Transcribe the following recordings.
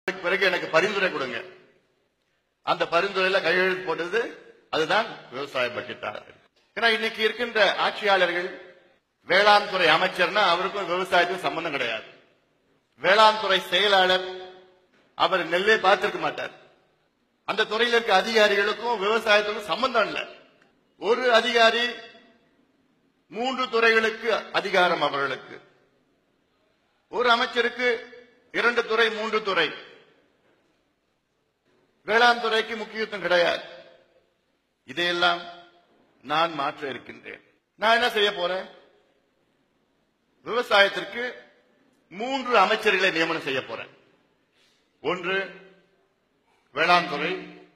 அதுக்கு பிறகு எனக்கு பரிந்துரை கொடுங்க அந்த பரிந்துரையில கையெழுத்து போட்டது அதுதான் விவசாய பட்ஜெட்டா இருக்கு. ஏன்னா இன்னைக்கு இருக்கின்ற ஆட்சியாளர்கள் வேளாண் துறை அமைச்சர்னா அவருக்கும் விவசாயத்துக்கும் சம்பந்தம் கிடையாது வேளாண் துறை செயலாளர் அவர் நெல்லே பார்த்திருக்க மாட்டார் அந்த துறையில் இருக்க அதிகாரிகளுக்கும் விவசாயத்துக்கும் சம்பந்தம் இல்லை ஒரு அதிகாரி மூன்று துறைகளுக்கு அதிகாரம் அவர்களுக்கு ஒரு அமைச்சருக்கு இரண்டு துறை மூன்று துறை வேளாண் துறைக்கு முக்கியத்துவம் கிடையாது இதையெல்லாம் நான் மாற்ற இருக்கின்றேன் நான் என்ன செய்ய போறேன் விவசாயத்திற்கு மூன்று அமைச்சர்களை நியமனம் செய்ய போறேன் ஒன்று வேளாண் துறை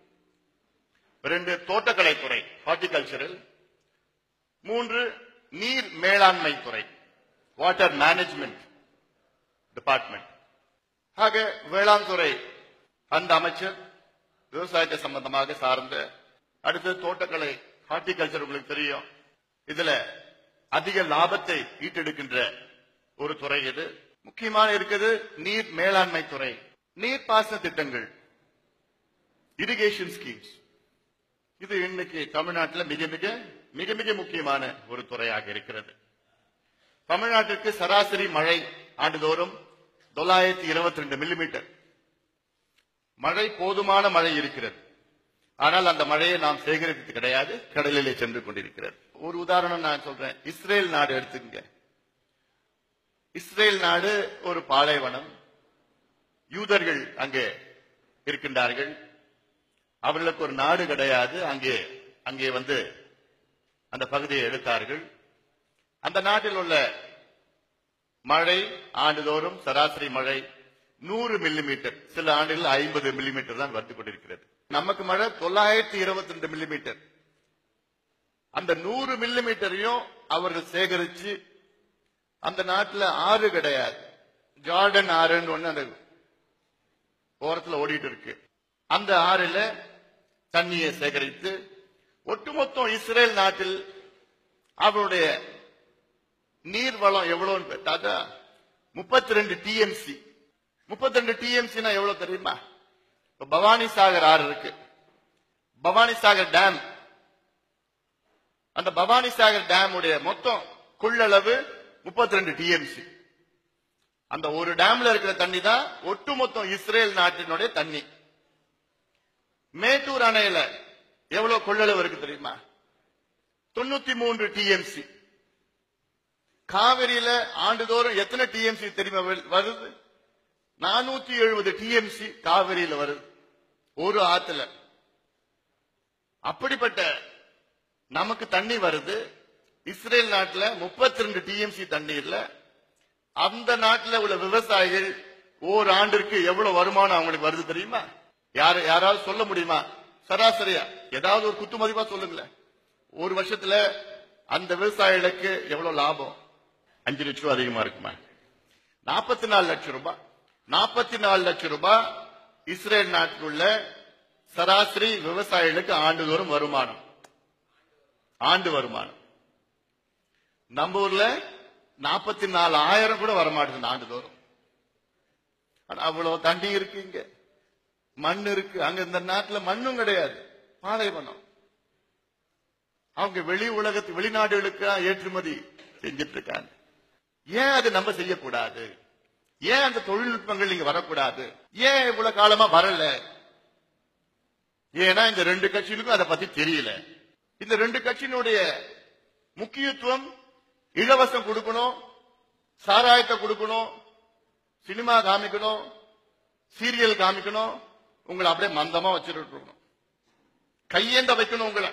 இரண்டு தோட்டக்கலைத்துறை ஹார்டிகல்ச்சரல் மூன்று நீர் மேலாண்மை துறை வாட்டர் மேனேஜ்மெண்ட் டிபார்ட்மெண்ட் ஆக வேளாண் துறை அந்த அமைச்சர் விவசாயத்தை சம்பந்தமாக சார்ந்த அடுத்து தோட்டக்கலை ஹார்டிகல்ச்சர் உங்களுக்கு தெரியும் இதுல அதிக லாபத்தை ஈட்டெடுக்கின்ற ஒரு துறை இது முக்கியமான இருக்குது நீர் மேலாண்மை துறை நீர்ப்பாசன திட்டங்கள் இரிகேஷன் ஸ்கீம்ஸ் இது இன்னைக்கு தமிழ்நாட்டில் மிக மிக மிக மிக முக்கியமான ஒரு துறையாக இருக்கிறது தமிழ்நாட்டிற்கு சராசரி மழை ஆண்டுதோறும் தொள்ளாயிரத்தி இருபத்தி ரெண்டு மில்லிமீட்டர் மழை போதுமான மழை இருக்கிறது ஆனால் அந்த மழையை நாம் சேகரிப்பது கிடையாது கடலிலே சென்று கொண்டிருக்கிறது ஒரு உதாரணம் நான் சொல்றேன் இஸ்ரேல் நாடு எடுத்துங்க இஸ்ரேல் நாடு ஒரு பாலைவனம் யூதர்கள் அங்கே இருக்கின்றார்கள் அவர்களுக்கு ஒரு நாடு கிடையாது அங்கே அங்கே வந்து அந்த பகுதியை எடுத்தார்கள் அந்த நாட்டில் உள்ள மழை ஆண்டுதோறும் சராசரி மழை நூறு மில்லிமீட்டர் சில ஆண்டுகள் ஐம்பது மில்லிமீட்டர் தான் வந்து கொண்டிருக்கிறது நமக்கு மழை தொள்ளாயிரத்தி இருபத்தி ரெண்டு மில்லிமீட்டர் அந்த நூறு மில்லிமீட்டரையும் அவர்கள் சேகரிச்சு அந்த நாட்டுல ஆறு கிடையாது ஜார்டன் ஆறுன்னு ஒண்ணு அந்த ஓரத்துல ஓடிட்டு இருக்கு அந்த ஆறுல தண்ணியை சேகரித்து ஒட்டுமொத்தம் இஸ்ரேல் நாட்டில் அவருடைய நீர் வளம் எவ்வளவுன்னு கேட்டாக்கா முப்பத்தி ரெண்டு டிஎம்சி முப்பத்தி ரெண்டு டிஎம்சினா எவ்வளவு தெரியுமா இப்ப பவானி சாகர் ஆறு இருக்கு பவானி சாகர் டேம் அந்த பவானி சாகர் டேம் உடைய மொத்தம் கொள்ளளவு முப்பத்தி ரெண்டு டிஎம்சி அந்த ஒரு டேம்ல இருக்கிற தண்ணி தான் ஒட்டுமொத்தம் இஸ்ரேல் நாட்டினுடைய தண்ணி மேட்டூர் அணையில எவ்வளவு கொள்ளளவு இருக்கு தெரியுமா தொண்ணூத்தி மூன்று டிஎம்சி காவிரியில ஆண்டுதோறும் எத்தனை டிஎம்சி தெரியுமா வெ- வருது நானூத்தி எழுபது டிஎம்சி காவிரியில வருது ஒரு ஆத்துல அப்படிப்பட்ட நமக்கு தண்ணி வருது இஸ்ரேல் நாட்டுல முப்பத்தி ரெண்டு டிஎம்சி தண்ணீர்ல அந்த நாட்டுல உள்ள விவசாயிகள் ஓர் ஆண்டிற்கு எவ்வளவு வருமானம் அவங்களுக்கு வருது தெரியுமா யாரு யாராவது சொல்ல முடியுமா சராசரியா ஏதாவது ஒரு குத்து மதிப்பா சொல்லுங்களேன் ஒரு வருஷத்துல அந்த விவசாயிகளுக்கு எவ்வளவு லாபம் அஞ்சு லட்சம் ரூபாய் அதிகமா இருக்குமா நாற்பத்தி நாலு லட்சம் ரூபாய் நாற்பத்தி நாலு லட்சம் ரூபாய் இஸ்ரேல் நாட்டில் உள்ள சராசரி விவசாயிகளுக்கு ஆண்டுதோறும் வருமானம் ஆண்டு வருமானம் நம்ம ஊர்ல நாற்பத்தி நாலு ஆயிரம் கூட வரமாட்டேங்குது ஆண்டுதோறும் ஆனா அவ்வளவு தண்ணி இருக்கு இங்க மண் இருக்கு அங்க இந்த நாட்டுல மண்ணும் கிடையாது பாலைவனம் அவங்க வெளி உலகத்து வெளிநாடுகளுக்கு ஏற்றுமதி செஞ்சிட்டு இருக்காங்க ஏன் அது நம்ம செய்யக்கூடாது ஏன் அந்த தொழில்நுட்பங்கள் இங்க வரக்கூடாது ஏன் இவ்வளவு காலமா வரல ஏன்னா இந்த ரெண்டு கட்சிகளுக்கும் அதை பத்தி தெரியல இந்த ரெண்டு கட்சியினுடைய முக்கியத்துவம் இலவசம் கொடுக்கணும் சாராயத்தை கொடுக்கணும் சினிமா காமிக்கணும் சீரியல் காமிக்கணும் உங்களை அப்படியே மந்தமா வச்சுட்டு இருக்கணும் கையேந்த வைக்கணும் உங்களை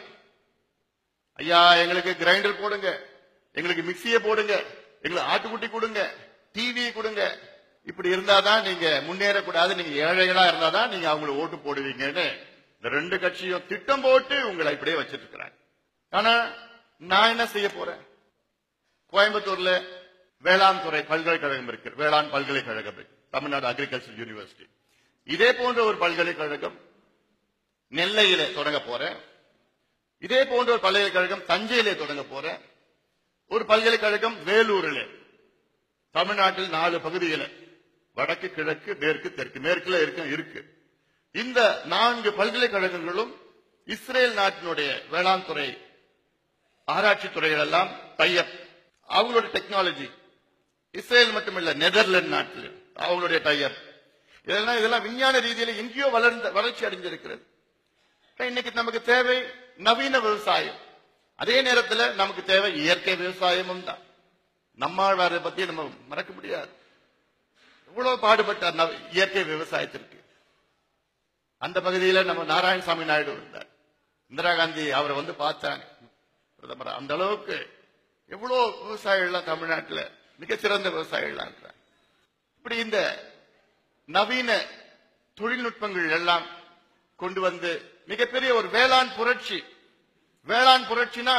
ஐயா எங்களுக்கு கிரைண்டர் போடுங்க எங்களுக்கு மிக்சியை போடுங்க எங்களுக்கு ஆட்டுக்குட்டி கொடுங்க டிவி கொடுங்க இப்படி இருந்தாதான் நீங்க முன்னேறக்கூடாது நீங்க ஏழைகளா இருந்தாதான் நீங்க அவங்களுக்கு ஓட்டு போடுவீங்கன்னு இந்த ரெண்டு கட்சியும் திட்டம் போட்டு உங்களை இப்படியே வச்சிட்டு இருக்கிறாங்க ஆனா நான் என்ன செய்ய போறேன் கோயம்புத்தூர்ல வேளாண் துறை பல்கலைக்கழகம் இருக்கு வேளாண் பல்கலைக்கழகம் இருக்கு தமிழ்நாடு அக்ரிகல்ச்சர் யூனிவர்சிட்டி இதே போன்ற ஒரு பல்கலைக்கழகம் நெல்லையில தொடங்க போறேன் இதே போன்ற ஒரு பல்கலைக்கழகம் தஞ்சையிலே தொடங்க போறேன் ஒரு பல்கலைக்கழகம் வேலூரில் தமிழ்நாட்டில் நாலு பகுதியில் வடக்கு கிழக்கு மேற்கு தெற்கு மேற்குல இருக்கு இருக்கு இந்த நான்கு பல்கலைக்கழகங்களும் இஸ்ரேல் நாட்டினுடைய வேளாண் துறை ஆராய்ச்சி துறைகள் எல்லாம் டைப் அவங்களுடைய டெக்னாலஜி இஸ்ரேல் மட்டுமில்ல நெதர்லாந்து நாட்டில் அவங்களுடைய டைப் இதெல்லாம் இதெல்லாம் விஞ்ஞான ரீதியில எங்கேயோ வளர்ந்த வளர்ச்சி அடைஞ்சிருக்கிறது இன்னைக்கு நமக்கு தேவை நவீன விவசாயம் அதே நேரத்தில் நமக்கு தேவை இயற்கை விவசாயமும் தான் நம்மாழ்வாரை பத்தி நம்ம மறக்க முடியாது எவ்வளவு பாடுபட்டார் நவ- இயற்கை விவசாயத்திற்கு அந்த பகுதியில நம்ம நாராயணசாமி நாயுடு இருந்தார் இந்திரா காந்தி அவரை வந்து பார்த்தாங்க பிரதமர் அந்த அளவுக்கு எவ்வளவு விவசாயிகள்லாம் தமிழ்நாட்டுல மிகச்சிறந்த விவசாயிகள்லாம் இருக்கிறாங்க இப்படி இந்த நவீன தொழில்நுட்பங்கள் எல்லாம் கொண்டு வந்து மிகப்பெரிய ஒரு வேளாண் புரட்சி வேளாண் புரட்சினா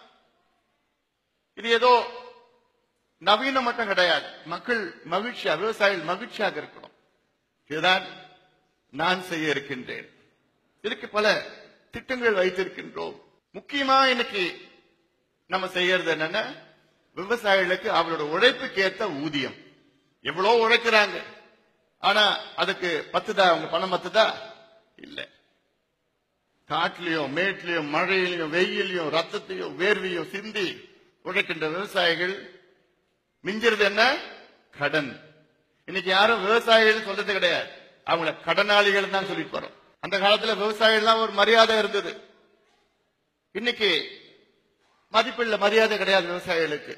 இது ஏதோ நவீன மட்டும் கிடையாது மக்கள் மகிழ்ச்சியா விவசாயிகள் மகிழ்ச்சியாக இருக்கணும் இதுதான் நான் செய்ய இருக்கின்றேன் இதுக்கு பல திட்டங்கள் வைத்திருக்கின்றோம் முக்கியமா இன்னைக்கு நம்ம செய்யறது என்னன்னா விவசாயிகளுக்கு அவரோட உழைப்புக்கு ஏத்த ஊதியம் எவ்வளவு உழைக்கிறாங்க ஆனா அதுக்கு பத்துதா அவங்க பணம் பத்துதா இல்ல காட்டுலயும் மேட்லயும் மழையிலையும் வெயிலையும் ரத்தத்தையும் வேர்வையும் சிந்தி உழைக்கின்ற விவசாயிகள் மிஞ்சிறது என்ன கடன் இன்னைக்கு யாரும் விவசாயிகள் சொல்றது கிடையாது அவங்கள கடனாளிகள் தான் சொல்லிட்டு வரோம் அந்த காலத்துல விவசாயிகள்லாம் ஒரு மரியாதை இருந்தது இன்னைக்கு மதிப்பில்ல மரியாதை கிடையாது விவசாயிகளுக்கு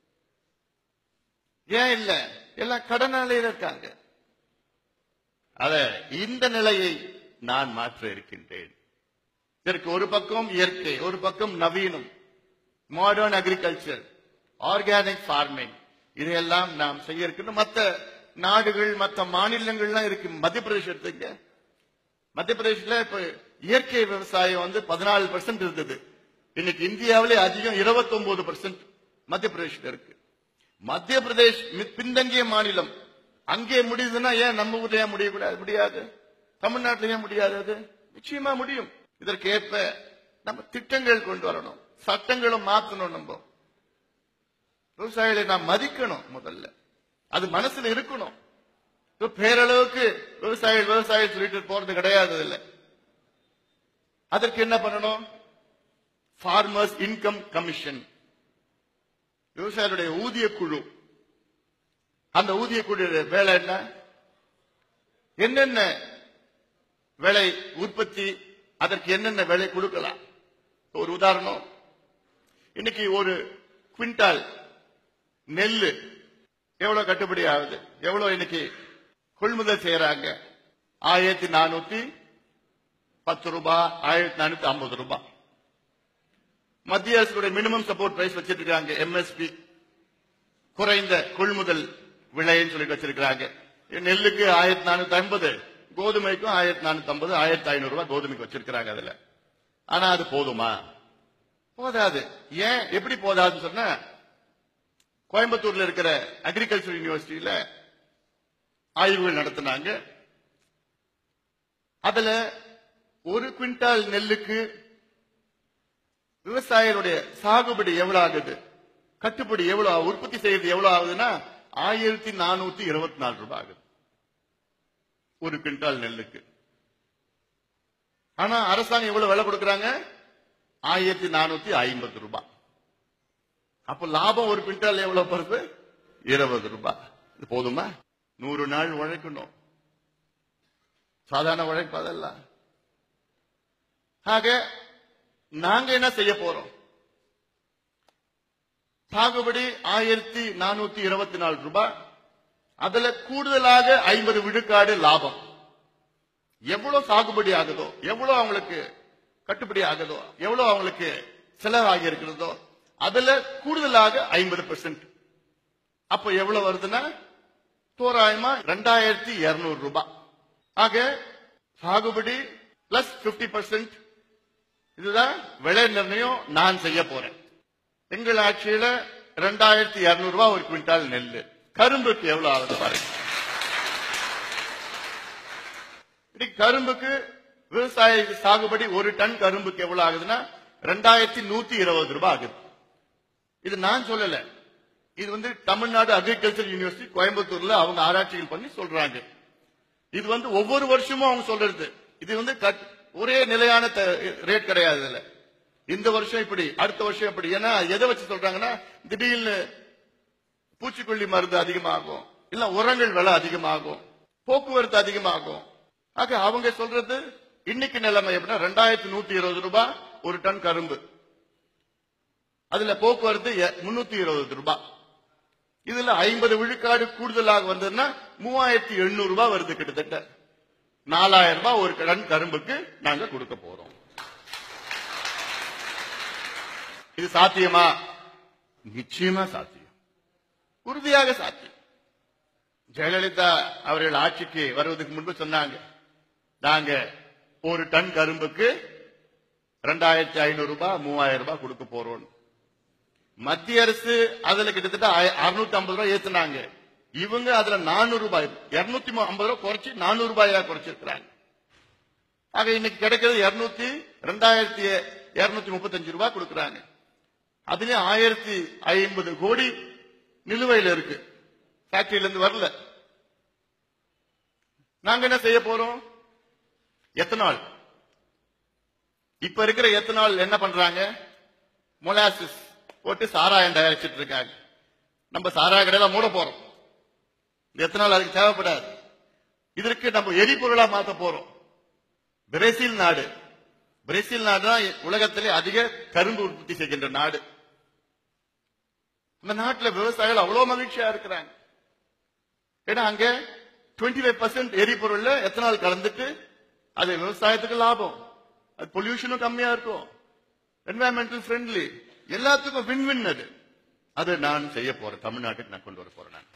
ஏன் இல்ல எல்லாம் கடனாளிகள் இருக்காங்க அத இந்த நிலையை நான் மாற்ற இருக்கின்றேன் இதற்கு ஒரு பக்கம் இயற்கை ஒரு பக்கம் நவீனம் மாடர்ன் அக்ரிகல்ச்சர் ஆர்கானிக் ஃபார்மிங் இதையெல்லாம் நாம் செய்ய இருக்கணும் மற்ற நாடுகள் மற்ற மாநிலங்கள்லாம் இருக்கு மத்திய பிரதேஷ் எடுத்துங்க மத்திய பிரதேஷ்ல இப்ப இயற்கை விவசாயம் வந்து பதினாலு பர்சன்ட் இருந்தது இன்னைக்கு இந்தியாவிலே அதிகம் 29% பர்சன்ட் மத்திய பிரதேஷ்ல இருக்கு மத்திய பிரதேஷ் மி- பின்தங்கிய மாநிலம் அங்கே முடியுதுன்னா ஏன் நம்ம ஊர்ல ஏன் முடியக்கூடாது முடியாது தமிழ்நாட்டில ஏன் முடியாது அது நிச்சயமா முடியும் இதற்கு ஏற்ப நம்ம திட்டங்கள் கொண்டு வரணும் சட்டங்களும் மாத்தணும் நம்ம விவசாயிகளை நாம் மதிக்கணும் முதல்ல அது மனசுல இருக்கணும் இப்ப பேரளவுக்கு விவசாயிகள் விவசாயிகள் சொல்லிட்டு போறது கிடையாது இல்ல அதற்கு என்ன பண்ணணும் ஃபார்மர்ஸ் இன்கம் கமிஷன் விவசாயிகளுடைய ஊதிய குழு அந்த ஊதிய குழு வேலை என்ன என்னென்ன விலை உற்பத்தி அதற்கு என்னென்ன விலை கொடுக்கலாம் ஒரு உதாரணம் இன்னைக்கு ஒரு குவிண்டால் நெல்லு எவ்வளவு கட்டுப்படி ஆகுது எவ்வளவு இன்னைக்கு கொள்முதல் செய்யறாங்க ஆயிரத்தி நானூத்தி பத்து ரூபாய் ஆயிரத்தி நானூத்தி ஐம்பது ரூபாய் மத்திய அரசுடைய மினிமம் சப்போர்ட் பிரைஸ் வச்சிட்டு இருக்காங்க எம்எஸ்பி குறைந்த கொள்முதல் விலைன்னு சொல்லிட்டு வச்சிருக்காங்க நெல்லுக்கு ஆயிரத்தி நானூத்தி ஐம்பது கோதுமைக்கும் ஆயிரத்தி நானூத்தி ஐம்பது ஆயிரத்தி ஐநூறு ரூபாய் கோதுமைக்கு வச்சிருக்காங்க அதுல ஆனா அது போதுமா போதாது ஏன் எப்படி போதாதுன்னு சொன்னா கோயம்புத்தூர்ல இருக்கிற அக்ரிகல்ச்சர் யூனிவர்சிட்டியில ஆய்வுகள் நடத்தினாங்க அதுல ஒரு குவிண்டால் நெல்லுக்கு விவசாயிகளுடைய சாகுபடி எவ்வளவு ஆகுது கட்டுப்படி எவ்வளவு ஆகுது? உற்பத்தி செய்யறது எவ்வளவு ஆகுதுன்னா ஆயிரத்தி நானூத்தி இருபத்தி நாலு ரூபாய் ஆகுது ஒரு குவிண்டால் நெல்லுக்கு ஆனா அரசாங்கம் எவ்வளவு விலை கொடுக்கறாங்க ஆயிரத்தி நானூத்தி ஐம்பது ரூபாய் அப்ப லாபம் ஒரு குவிண்டால் எவ்வளவு பருப்பு இருபது ரூபாய் இது போதுமா நூறு நாள் உழைக்கணும் சாதாரண உழைப்பு அதெல்லாம் ஆக நாங்க என்ன செய்ய போறோம் சாகுபடி ஆயிரத்தி நானூத்தி இருபத்தி நாலு ரூபாய் அதுல கூடுதலாக ஐம்பது விழுக்காடு லாபம் எவ்வளவு சாகுபடி ஆகுதோ எவ்வளவு அவங்களுக்கு கட்டுப்படி ஆகுதோ எவ்வளவு அவங்களுக்கு செலவாகி இருக்கிறதோ அதுல கூடுதலாக ஐம்பது பெர்சென்ட் அப்ப எவ்வளவு வருதுன்னா தோராயமா ரெண்டாயிரத்தி இருநூறு ரூபாய் ஆக சாகுபடி பிளஸ் 50% பர்சன்ட் இதுதான் விலை நிர்ணயம் நான் செய்ய போறேன் எங்கள் ஆட்சியில ரெண்டாயிரத்தி இருநூறு ரூபாய் ஒரு குவிண்டால் நெல் கரும்புக்கு எவ்வளவு ஆகுது பாருங்க இன்னைக்கு கரும்புக்கு விவசாய சாகுபடி ஒரு டன் கரும்புக்கு எவ்வளவு ஆகுதுன்னா ரெண்டாயிரத்தி நூத்தி இருபது ரூபாய் ஆகுது இது நான் சொல்லல இது வந்து தமிழ்நாடு அக்ரிகல்ச்சர் யூனிவர்சிட்டி கோயம்புத்தூர்ல அவங்க ஆராய்ச்சிகள் பண்ணி சொல்றாங்க இது வந்து ஒவ்வொரு வருஷமும் அவங்க சொல்றது இது வந்து கட்- ஒரே நிலையான ரேட் கிடையாது இதுல இந்த வருஷம் இப்படி அடுத்த வருஷம் இப்படி ஏன்னா எதை வச்சு சொல்றாங்கன்னா திடீர்னு பூச்சிக்கொல்லி மருந்து அதிகமாகும் இல்ல உரங்கள் விலை அதிகமாகும் போக்குவரத்து அதிகமாகும் ஆக அவங்க சொல்றது இன்னைக்கு நிலைமை எப்படின்னா ரெண்டாயிரத்தி நூத்தி இருபது ரூபாய் ஒரு டன் கரும்பு அதுல போக்குவரத்து முன்னூத்தி இருபது ரூபாய் இதுல ஐம்பது விழுக்காடு கூடுதலாக வந்ததுன்னா மூவாயிரத்தி எண்ணூறு ரூபாய் வருது கிட்டத்தட்ட நாலாயிரம் ரூபாய் ஒரு டன் கரும்புக்கு நாங்க கொடுக்க போறோம் இது சாத்தியமா நிச்சயமா சாத்தியம் உறுதியாக சாத்தியம் ஜெயலலிதா அவர்கள் ஆட்சிக்கு வருவதற்கு முன்பு சொன்னாங்க நாங்க ஒரு டன் கரும்புக்கு ரெண்டாயிரத்தி ஐநூறு ரூபாய் மூவாயிரம் ரூபாய் கொடுக்க போறோம் மத்திய அரசு அதுல கிட்டத்தட்ட அறுநூத்தி ஐம்பது ரூபாய் ஏத்துனாங்க இவங்க அதுல நானூறு ரூபாய் இருநூத்தி ஐம்பது ரூபாய் குறைச்சு நானூறு ரூபாயா குறைச்சிருக்கிறாங்க ஆக இன்னைக்கு கிடைக்கிறது இருநூத்தி ரெண்டாயிரத்தி இருநூத்தி முப்பத்தஞ்சு ரூபாய் கொடுக்கறாங்க அதுலயும் ஆயிரத்தி ஐம்பது கோடி நிலுவையில் இருக்கு ஃபேக்டரியில இருந்து வரல நாங்க என்ன செய்ய போறோம் எத்தனால் இப்ப இருக்கிற எத்தனால் என்ன பண்றாங்க மொலாசிஸ் போட்டு சாராயம் தயாரிச்சிட்டு இருக்காங்க நம்ம சாராய கடையில மூட போறோம் இந்த எத்தனால் அதுக்கு தேவைப்படாது இதற்கு நம்ம எரிபொருளா மாத்த போறோம் பிரேசில் நாடு பிரேசில் நாடு தான் உலகத்திலே அதிக கரும்பு உற்பத்தி செய்கின்ற நாடு அந்த நாட்டுல விவசாயிகள் அவ்வளவு மகிழ்ச்சியா இருக்கிறாங்க ஏன்னா அங்க 25% ஃபைவ் பர்சன்ட் எரிபொருள்ல எத்தனால் கலந்துட்டு அது விவசாயத்துக்கு லாபம் அது பொல்யூஷனும் கம்மியா இருக்கும் என்வாயன்மெண்டல் ஃப்ரெண்ட்லி எல்லாத்துக்கும் வின் வின் அது அது நான் செய்ய போறேன் தமிழ்நாட்டுக்கு நான் கொண்டு வர போறேன் நான்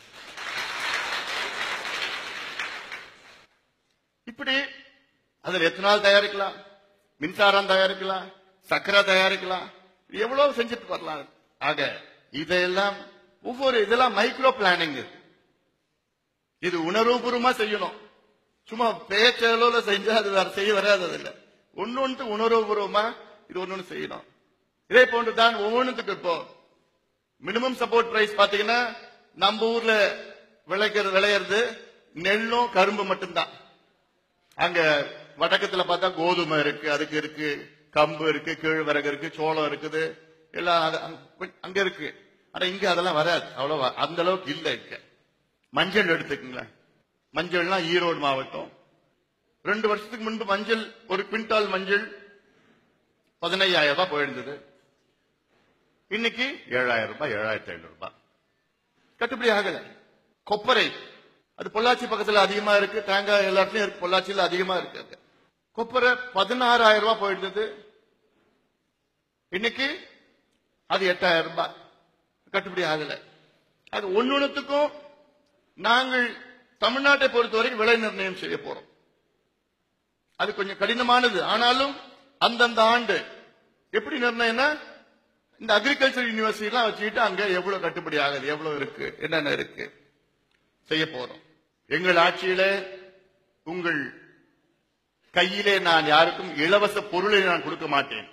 இப்படி அதில் எத்தனால் தயாரிக்கலாம் மின்சாரம் தயாரிக்கலாம் சக்கரை தயாரிக்கலாம் எவ்வளவு செஞ்சுட்டு வரலாம் ஆக இதெல்லாம் ஒவ்வொரு இதெல்லாம் மைக்ரோ பிளானிங் இது உணர்வுபூர்வமா செய்யணும் சும்மா பேச்சளவுல செஞ்சா அது வேற செய்ய வராது அதுல ஒன்னொன்று உணர்வுபூர்வமா இது ஒன்னொன்னு செய்யணும் இதே போன்று தான் ஒவ்வொன்றுத்துக்கு இப்போ மினிமம் சப்போர்ட் பிரைஸ் பாத்தீங்கன்னா நம்ம ஊர்ல விளைக்கிறது விளையிறது நெல்லும் கரும்பு மட்டும்தான் அங்க வடக்கத்துல பார்த்தா கோதுமை இருக்கு அதுக்கு இருக்கு கம்பு இருக்கு கேழ்வரகு இருக்கு சோளம் இருக்குது எல்லாம் அது அங்க- அங்க இருக்கு ஆனா இங்க அதெல்லாம் வராது அவ்வளவா அந்த அளவுக்கு இல்ல இங்க மஞ்சள் எடுத்துக்கங்களேன் மஞ்சள்னா ஈரோடு மாவட்டம் ரெண்டு வருஷத்துக்கு முன்பு மஞ்சள் ஒரு குவிண்டால் மஞ்சள் பதினையாயிரம் ரூபாய் போயிருந்தது இன்னைக்கு ஏழாயிரம் ரூபாய் ஏழாயிரத்தி ஐநூறு ரூபாய் கட்டுப்படி ஆகல கொப்பரை அது பொள்ளாச்சி பக்கத்துல அதிகமா இருக்கு தேங்காய் எல்லா இடத்துலயும் இருக்கு பொள்ளாச்சியில அதிகமா இருக்கு அது. கொப்பரை பதினாறாயிரம் ரூபாய் போயிருந்தது இன்னைக்கு அது எட்டாயிரம் ரூபாய் கட்டுப்படி ஆகல அது ஒன்னொன்னுத்துக்கும் நாங்கள் தமிழ்நாட்டை பொறுத்தவரைக்கும் விலை நிர்ணயம் செய்ய போறோம் அது கொஞ்சம் கடினமானது ஆனாலும் அந்தந்த ஆண்டு எப்படி நிர்ணயம்னா இந்த அக்ரிகல்ச்சர் யூனிவர்சிட்டி எல்லாம் வச்சுக்கிட்டு அங்க எவ்வளவு கட்டுப்படி ஆகுது எவ்வளவு இருக்கு என்னென்ன இருக்கு செய்ய போறோம் எங்கள் ஆட்சியிலே உங்கள் கையிலே நான் யாருக்கும் இலவச பொருளை நான் கொடுக்க மாட்டேன்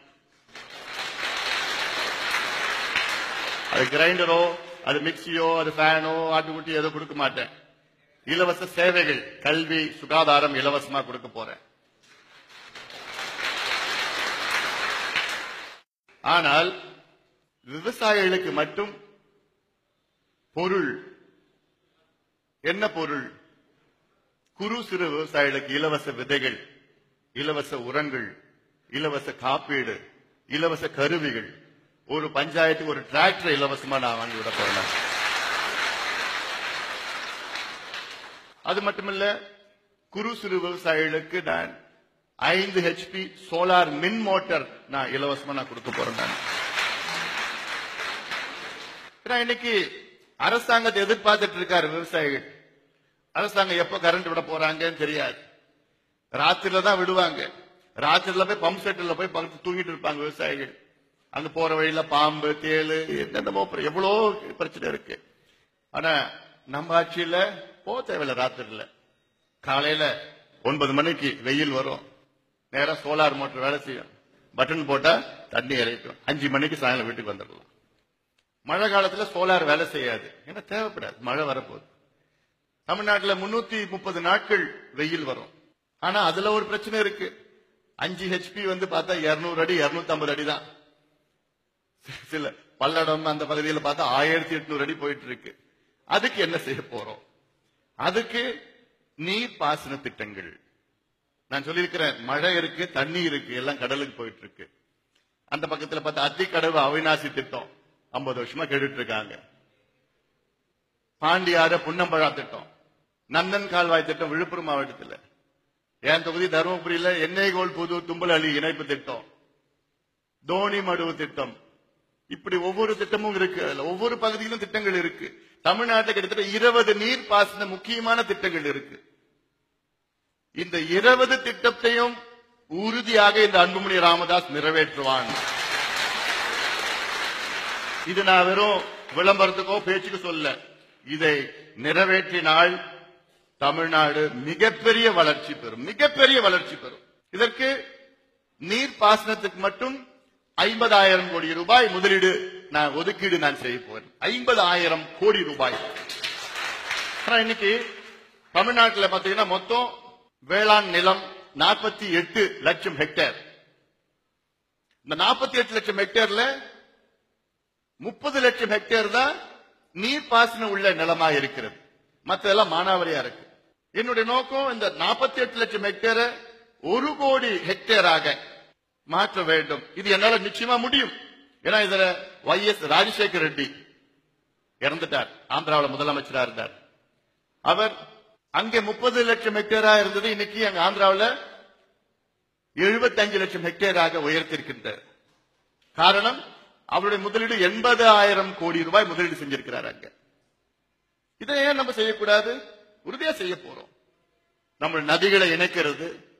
அது கிரைண்டரோ அது மிக்சியோ அது ஃபேனோ ஆட்டுக்குட்டி எதோ கொடுக்க மாட்டேன் இலவச சேவைகள் கல்வி சுகாதாரம் இலவசமா கொடுக்க போறேன் ஆனால் விவசாயிகளுக்கு மட்டும் பொருள் என்ன பொருள் குறு சிறு விவசாயிகளுக்கு இலவச விதைகள் இலவச உரங்கள் இலவச காப்பீடு இலவச கருவிகள் ஒரு பஞ்சாயத்துக்கு ஒரு டிராக்டர் இலவசமா நான் வாங்கி விட போறேன் அது மட்டுமல்ல குறு சிறு விவசாயிகளுக்கு நான் ஐந்து ஹெச்பி சோலார் மின் மோட்டார் நான் இலவசமா நான் கொடுக்க போறேன் நான் ஏன்னா இன்னைக்கு அரசாங்கத்தை எதிர்பார்த்துட்டு இருக்காரு விவசாயிகள் அரசாங்கம் எப்ப கரண்ட் விட போறாங்கன்னு தெரியாது ராத்திரில தான் விடுவாங்க ராத்திரில போய் பம்ப் செட்ல போய் பக்கத்து தூங்கிட்டு இருப்பாங்க விவசாயிகள் அங்க போற வழியில பாம்பு தேளு என்னென்னமோ பிர- எவ்வளோ பிரச்சனை இருக்கு ஆனா நம்ம ஆட்சியில போக தேவையில்ல ராத்திரில காலையில ஒன்பது மணிக்கு வெயில் வரும் நேரா சோலார் மோட்டர் வேலை செய்யும் பட்டன் போட்டா தண்ணி இறைக்கும் அஞ்சு மணிக்கு சாயங்காலம் வீட்டுக்கு வந்துடலாம் மழை காலத்துல சோலார் வேலை செய்யாது ஏன்னா தேவைப்படாது மழை வரப்போகுது தமிழ்நாட்டுல முன்னூத்தி முப்பது நாட்கள் வெயில் வரும் ஆனா அதுல ஒரு பிரச்சனை இருக்கு அஞ்சு ஹெச்பி வந்து பார்த்தா 200 அடி 250 அடி தான் சில பல்லடம் அந்த பகுதியில் பார்த்தா ஆயிரத்தி எட்நூறு அடி போயிட்டு இருக்கு அதுக்கு என்ன செய்ய போறோம் அதுக்கு நீர் பாசன திட்டங்கள் நான் சொல்லியிருக்கிறேன் மழை இருக்கு தண்ணி இருக்கு எல்லாம் கடலுக்கு போயிட்டு இருக்கு அந்த பக்கத்துல பார்த்தா அத்திக்கடவு அவிநாசி திட்டம் 50 வருஷமா கேட்டுட்டு இருக்காங்க பாண்டியாறு புன்னம்பழா திட்டம் நந்தன் கால்வாய் திட்டம் விழுப்புரம் மாவட்டத்தில் என் தொகுதி தருமபுரியில எண்ணெய் கோல் புது தும்பல் அலி இணைப்பு திட்டம் தோணி மடுவு திட்டம் இப்படி ஒவ்வொரு திட்டமும் இருக்கு அதுல ஒவ்வொரு பகுதியிலும் திட்டங்கள் இருக்கு தமிழ்நாட்டில் கிட்டத்தட்ட இருபது நீர் பாசன முக்கியமான திட்டங்கள் இருக்கு இந்த இருபது திட்டத்தையும் உறுதியாக இந்த அன்புமணி ராமதாஸ் நிறைவேற்றுவான் இது நான் வெறும் விளம்பரத்துக்கோ பேச்சுக்கு சொல்ல இதை நிறைவேற்றினால் தமிழ்நாடு மிகப்பெரிய வளர்ச்சி பெறும் மிகப்பெரிய வளர்ச்சி பெறும் இதற்கு நீர் பாசனத்துக்கு மட்டும் ஐம்பதாயிரம் கோடி ரூபாய் முதலீடு நான் ஒதுக்கீடு நான் செய்ய போறேன் ஐம்பதாயிரம் கோடி ரூபாய் ஆனா இன்னைக்கு தமிழ்நாட்டுல பாத்தீங்கன்னா மொத்தம் வேளாண் நிலம் நாற்பத்தி எட்டு லட்சம் ஹெக்டேர் இந்த நாற்பத்தி எட்டு லட்சம் ஹெக்டேர்ல முப்பது லட்சம் ஹெக்டேர் தான் நீர்ப்பாசனம் உள்ள நிலமா இருக்கிறது மத்ததெல்லாம் மானாவரியா இருக்கு என்னுடைய நோக்கம் இந்த நாற்பத்தி எட்டு லட்சம் ஹெக்டேரை ஒரு கோடி ஹெக்டேராக மாற்ற வேண்டும் இது என்னால நிச்சயமா முடியும் ஏன்னா இதுல ஒய் எஸ் ராஜசேகர் ரெட்டி இறந்துட்டார் ஆந்திராவில் முதலமைச்சரா இருந்தார் அவர் அங்கே முப்பது லட்சம் ஹெக்டேரா இருந்தது இன்னைக்கு அங்க ஆந்திராவில் எழுபத்தஞ்சு லட்சம் ஹெக்டேராக உயர்த்திருக்கின்றார் காரணம் அவருடைய முதலீடு எண்பது ஆயிரம் கோடி ரூபாய் முதலீடு செஞ்சிருக்கிறார் அங்க இதை ஏன் நம்ம செய்யக்கூடாது உறுதியா செய்ய போறோம் நம்ம நதிகளை இணைக்கிறது